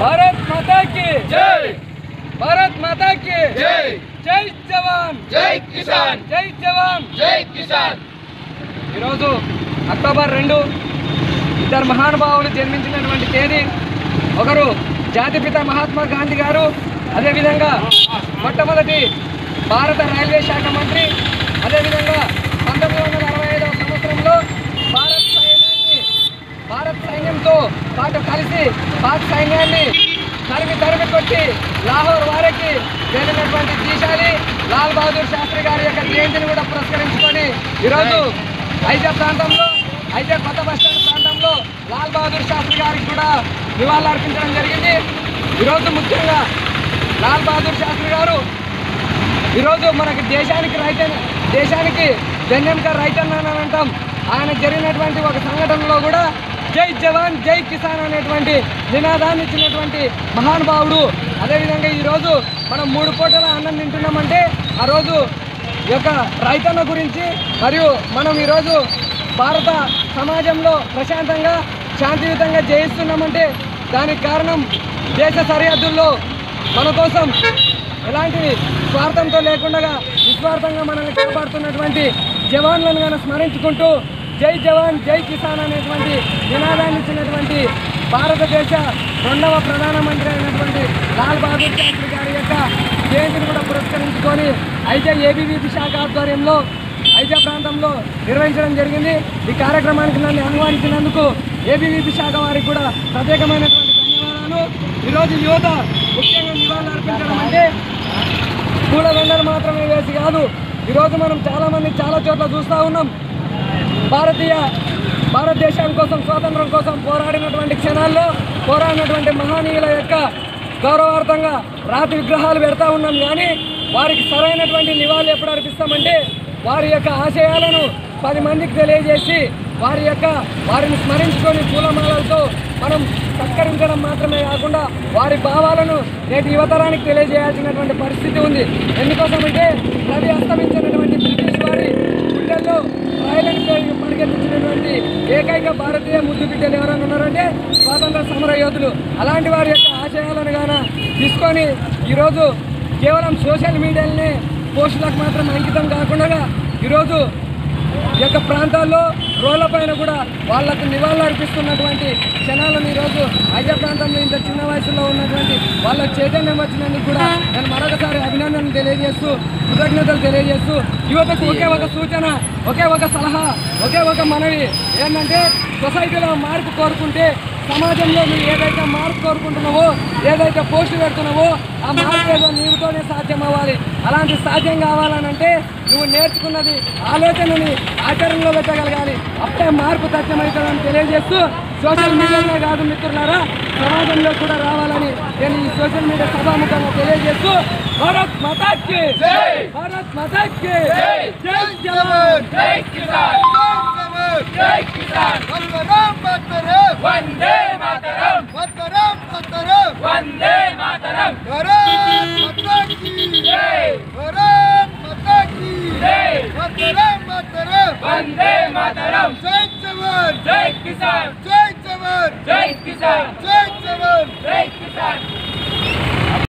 భారత్ మాతా కి జై భారత్ మాతా కి జై జై జవాన్ జై కిసాన్ జై జవాన్ జై కిసాన్ ఈరోజు అక్టోబర్ రెండు ఇద్దరు మహానుభావులు జన్మించినటువంటి తేదీ ఒకరు జాతిపిత మహాత్మా గాంధీ గారు అదేవిధంగా మొట్టమొదటి భారత రైల్వే శాఖ మంత్రి అదేవిధంగా పంతొమ్మిది వందల అరవై ఐదవ సంవత్సరంలో భారత్ సైన్యాన్ని భారత్ సైన్యంతో పాటు కలిసి పాక్ సైన్యాన్ని తరిమి తరిమి కొట్టి లాహోర్ వారికి వెళ్ళినటువంటి దీశాలి లాల్ బహదూర్ శాస్త్రి గారి యొక్క జయంతిని కూడా పురస్కరించుకొని ఈరోజు ఐజా ప్రాంతంలో ఐజా కొత్త బస్టాండ్ ప్రాంతంలో లాల్ బహదూర్ శాస్త్రి గారికి కూడా నివాళులు అర్పించడం జరిగింది ఈరోజు ముఖ్యంగా లాల్ బహదూర్ శాస్త్రి గారు ఈరోజు మనకి దేశానికి రైతన్ దేశానికి జన్యంక రైతన్న అని అంటాం ఆయన జరిగినటువంటి ఒక సంఘటనలో కూడా జై జవాన్ జై కిసాన్ అనేటువంటి నినాదాన్ని ఇచ్చినటువంటి మహానుభావుడు అదేవిధంగా ఈరోజు మనం మూడు పూటల అన్నం తింటున్నామంటే ఆ రోజు ఈ యొక్క రైతన్న గురించి మరియు మనం ఈరోజు భారత సమాజంలో ప్రశాంతంగా శాంతియుతంగా జయిస్తున్నామంటే దానికి కారణం దేశ సరిహద్దుల్లో మన కోసం ఎలాంటి స్వార్థంతో లేకుండా నిస్వార్థంగా మనల్ని కాపాడుతున్నటువంటి జవాన్లను మనం స్మరించుకుంటూ జై జవాన్ జై కిసాన్ అనేటువంటి నినాదాన్ని ఇచ్చినటువంటి భారతదేశ రెండవ ప్రధానమంత్రి అయినటువంటి లాల్ బహదూర్ శాస్త్రి గారి యొక్క జయంతిని కూడా పురస్కరించుకొని ఐజా ఏబీవీపీ శాఖ ఆధ్వర్యంలో ఐజా ప్రాంతంలో నిర్వహించడం జరిగింది ఈ కార్యక్రమానికి నన్ను ఆహ్వానించినందుకు ఏబీవీపీ శాఖ వారికి కూడా ప్రత్యేకమైనటువంటి ధన్యవాదాలు ఈరోజు యువత ముఖ్యంగా నివాళులు అర్పించడం అంటే పూలదండలు మాత్రమే వేసి కాదు ఈరోజు మనం చాలామంది చాలా చోట్ల చూస్తూ ఉన్నాం భారతీయ భారతదేశం కోసం స్వాతంత్రం కోసం పోరాడినటువంటి క్షణాల్లో పోరాడినటువంటి మహనీయుల యొక్క గౌరవార్థంగా రాతి విగ్రహాలు పెడతా ఉన్నాం కానీ వారికి సరైనటువంటి నివాళులు ఎప్పుడు అర్పిస్తామంటే వారి యొక్క ఆశయాలను పది మందికి తెలియజేసి వారి యొక్క వారిని స్మరించుకొని పూలమాలలతో మనం సత్కరించడం మాత్రమే కాకుండా వారి భావాలను నేటి యువతరానికి తెలియజేయాల్సినటువంటి పరిస్థితి ఉంది ఎందుకోసమంటే రవి అస్తమించినటువంటి బ్రిటిష్ వారి గుండెల్లో రాయలని పేరు పరిగెత్తించినటువంటి ఏకైక భారతీయ ముద్దు బిడ్డలు ఎవరైనా ఉన్నారంటే స్వాతంత్ర సమర యోధులు అలాంటి వారి యొక్క ఆశయాలను గాన తీసుకొని ఈరోజు కేవలం సోషల్ మీడియాలనే పోస్టులకు మాత్రం అంకితం కాకుండా ఈరోజు ఈ యొక్క ప్రాంతాల్లో రోడ్ల పైన కూడా వాళ్ళకు నివాళులు అర్పిస్తున్నటువంటి క్షణాలను ఈరోజు అజయ ప్రాంతంలో ఇంత చిన్న వయసులో ఉన్నటువంటి వాళ్ళ చైతన్యం వచ్చినందుకు కూడా నేను మరొకసారి అభినందనలు తెలియజేస్తూ కృతజ్ఞతలు తెలియజేస్తూ యువతకు ఒకే ఒక సూచన ఒకే ఒక సలహా ఒకే ఒక మనవి ఏంటంటే సొసైటీలో మార్పు కోరుకుంటే సమాజంలో నువ్వు ఏదైతే మార్పు కోరుకుంటున్నావో ఏదైతే పోస్టు పెడుతున్నావో ఆ మార్పు ఏదో నీవుతోనే సాధ్యం అవ్వాలి అలాంటి సాధ్యం కావాలనంటే నువ్వు నేర్చుకున్నది ఆలోచనని ఆచరణలో పెట్టగలగాలి అప్పుడే మార్పు సత్యమవుతుందని తెలియజేస్తూ సోషల్ మీడియాలో కాదు మిత్రులారా సమాజంలో కూడా రావాలని నేను ఈ సోషల్ మీడియా సభాముఖంగా తెలియజేస్తూ భారత్ మాతాకి జై! భారత్ మాతాకి జై! జై జవాన్ జై కిసాన్ జై కిసాన్ వందే మాతరం వందే మాతరం జై జై వందే మాతరం జై కిసాన్ జై కిసాన్ జై కిసాన్